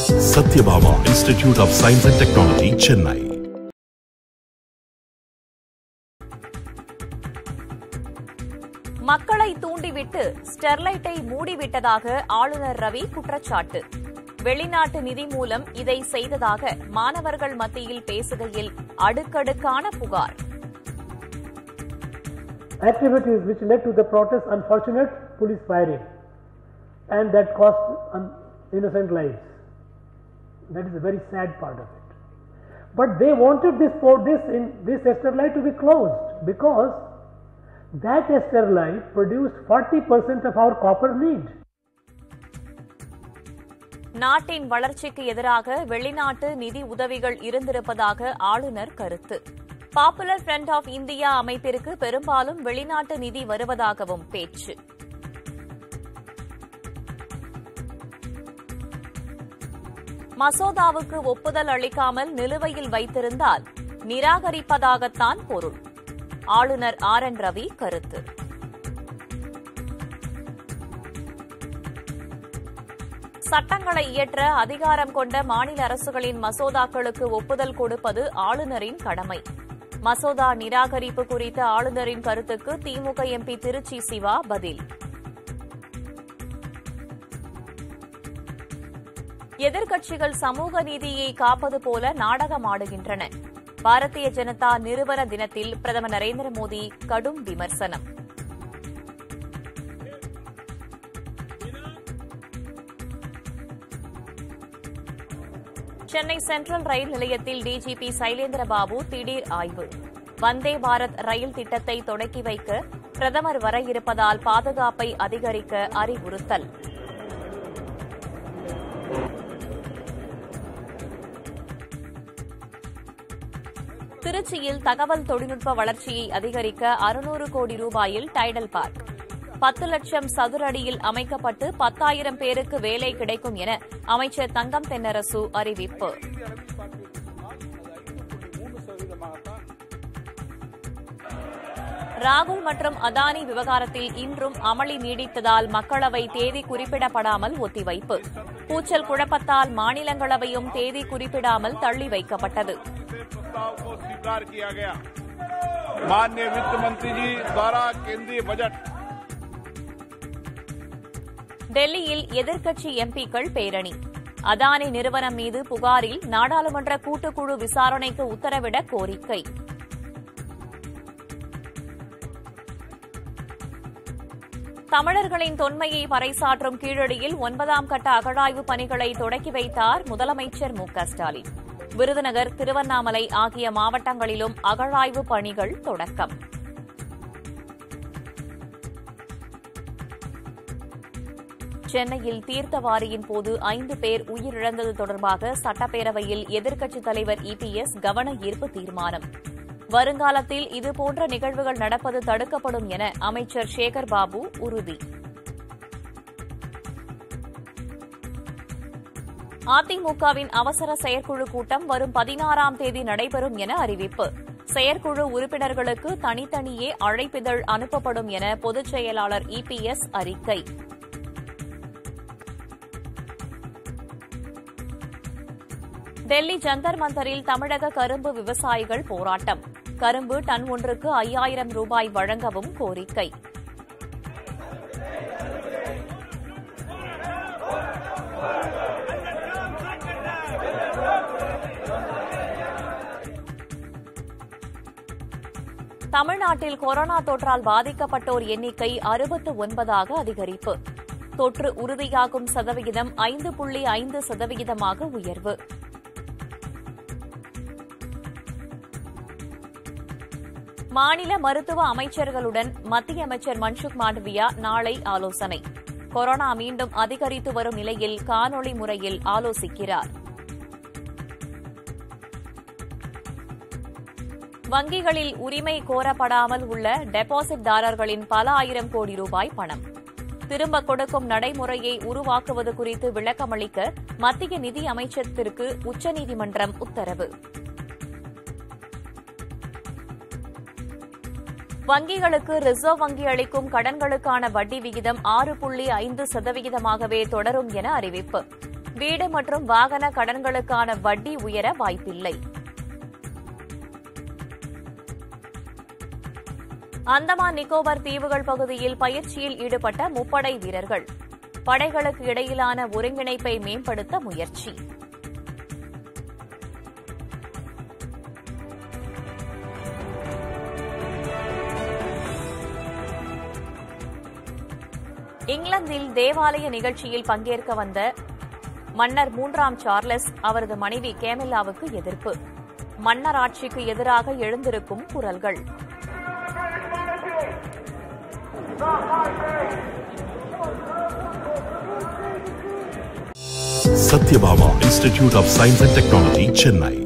Satyabhama Institute of Science and Technology Chennai மக்களை தூண்டிவிட்டு ஸ்டெர்லைட்டை மூடிவிட்டதாக ஆளுநர் ரவி குற்றச்சாட்டு வெளிநாட்டு நிதி மூலம் இதை செய்ததாக மாணவர்கள் மத்தியில் பேசுகையில் அடுக்கடுக்கான புகார் activities which led to the protest unfortunate police firing and that cost um, innocent lives. That is a very sad part of it. But they wanted this port, this in this Esterlite to be closed because that Esterlite produced 40% of our copper need. நாட்டின் வளர்ச்சிக்கு எதிராக வெளிநாட்டு நிதி உதவிகள் இருந்திருப்பதாக ஆளுநர் கருத்து popular front of India அமைப்பிற்கு பெரும்பாலும் வெளிநாட்டு நிதி வருவதாகவும் பேச்சு மசோதாவுக்கு ஒப்புதல் அளிக்காமல் நிலுவையில் வைத்திருந்தால் நிராகரிப்பதாகத்தான் பொருள் ஆளுநர் ஆர் என் ரவி கருத்து சட்டங்களை இயற்ற அதிகாரம் கொண்ட மாநில அரசுகளின் மசோதாக்களுக்கு ஒப்புதல் கொடுப்பது ஆளுநரின் கடமை மசோதா நிராகரிப்பு குறித்த ஆளுநரின் கருத்துக்கு திமுக எம்பி திருச்சி சிவா பதில் எதிர்க்கட்சிகள் சமூக நீதியை காப்பது போல நாடகமாடுகின்றன பாரதிய ஜனதா நிறுவன தினத்தில் பிரதமர் நரேந்திர மோடி கடும் விமர்சனம் சென்னை சென்ட்ரல் ரயில் நிலையத்தில் டிஜிபி சைலேந்திர பாபு திடீர் ஆய்வு வந்தே பாரத் ரயில் திட்டத்தை தொடக்கி வைக்க பிரதமர் வர இருப்பதால் பாதுகாப்பை அதிகரிக்க அறிவுறுத்தல் திருச்சியில் தகவல் தொழில்நுட்ப வளர்ச்சியை அதிகரிக்க அறுநூறு கோடி ரூபாயில் டைடல் பார்க் பத்து லட்சம் சதுர அடியில் அமைக்கப்பட்டு பத்தாயிரம் பேருக்கு வேலை கிடைக்கும் என அமைச்சர் தங்கம் தென்னரசு அறிவிப்பு ராகுல் மற்றும் அதானி விவகாரத்தில் இன்றும் அமளி நீடித்ததால் மக்களவை தேதி குறிப்பிடப்படாமல் ஒத்திவைப்பு கூச்சல் குழப்பத்தால் மாநிலங்களவையும் தேதி குறிப்பிடாமல் தள்ளி வைக்கப்பட்டது प्रस्ताव को स्वीकार किया गया माननीय वित्त मंत्री जी द्वारा केंद्रीय बजट டெல்லியில் எதிர்க்கட்சி எம்பிக்கள் பேரணி அதானி நிறுவனம் மீது புகாரில் நாடாளுமன்ற கூட்டுக்குழு விசாரணைக்கு உத்தரவிட கோரிக்கை தமிழர்களின் தொன்மையை பறைசாற்றும் கீழடியில் ஒன்பதாம் கட்ட அகழாய்வு பணிகளை தொடக்கி வைத்தார் முதலமைச்சர் மு க ஸ்டாலின் விருதுநகர் திருவண்ணாமலை ஆகிய மாவட்டங்களிலும் அகழாய்வு பணிகள் தொடக்கம் சென்னையில் தீர்த்தவாரியின் போது ஐந்து பேர் உயிரிழந்தது தொடர்பாக சட்டப்பேரவையில் எதிர்க்கட்சித் தலைவர் இபிஎஸ் கவன ஈர்ப்பு தீர்மானம் வருங்காலத்தில் இதுபோன்ற நிகழ்வுகள் நடப்பது தடுக்கப்படும் என அமைச்சர் சேகர் பாபு உறுதி அதிமுகவின் அவசர செயற்குழு கூட்டம் வரும் பதினாறாம் தேதி நடைபெறும் என அறிவிப்பு செயற்குழு உறுப்பினர்களுக்கு தனித்தனியே அழைப்பிதழ் அனுப்பப்படும் என பொதுச் செயலாளர் இபிஎஸ் அறிக்கை டெல்லி ஜந்தர் மந்தரில் தமிழக கரும்பு விவசாயிகள் போராட்டம் கரும்பு டன் ஒன்றுக்கு ஐயாயிரம் ரூபாய் வழங்கவும் கோரிக்கை தமிழ்நாட்டில் கொரோனா தொற்றால் பாதிக்கப்பட்டோர் எண்ணிக்கை அறுபத்து ஒன்பதாக அதிகரிப்பு தொற்று உறுதியாகும் சதவிகிதம் ஐந்து புள்ளி ஐந்து சதவிகிதமாக உயர்வு மாநில மருத்துவ அமைச்சர்களுடன் மத்திய அமைச்சர் மன்சுக் மாண்டவியா நாளை ஆலோசனை கொரோனா மீண்டும் அதிகரித்து வரும் நிலையில் காணொலி முறையில் ஆலோசிக்கிறார் வங்கிகளில் உரிமை கோரப்படாமல் உள்ள டெபாசிட்தாரர்களின் பல ஆயிரம் கோடி ரூபாய் பணம் திரும்ப கொடுக்கும் நடைமுறையை உருவாக்குவது குறித்து விளக்கமளிக்க மத்திய நிதி அமைச்சகத்திற்கு உச்சநீதிமன்றம் உத்தரவு வங்கிகளுக்கு ரிசர்வ் வங்கி அளிக்கும் கடன்களுக்கான வட்டி விகிதம் ஆறு புள்ளி ஐந்து சதவிகிதமாகவே தொடரும் என அறிவிப்பு வீடு மற்றும் வாகன கடன்களுக்கான வட்டி உயர வாய்ப்பில்லை அந்தமான் நிக்கோபார் தீவுகள் பகுதியில் பயிற்சியில் ஈடுபட்ட முப்படை வீரர்கள் படைகளுக்கு இடையிலான ஒருங்கிணைப்பை மேம்படுத்த முயற்சி இங்கிலாந்தில் தேவாலய நிகழ்ச்சியில் பங்கேற்க வந்த மன்னர் மூன்றாம் சார்லஸ் அவரது மனைவி கேமில்லாவுக்கு எதிர்ப்பு மன்னர் ஆட்சிக்கு எதிராக எழுந்திருக்கும் குரல்கள் Satyabama Institute of Science and Technology, Chennai.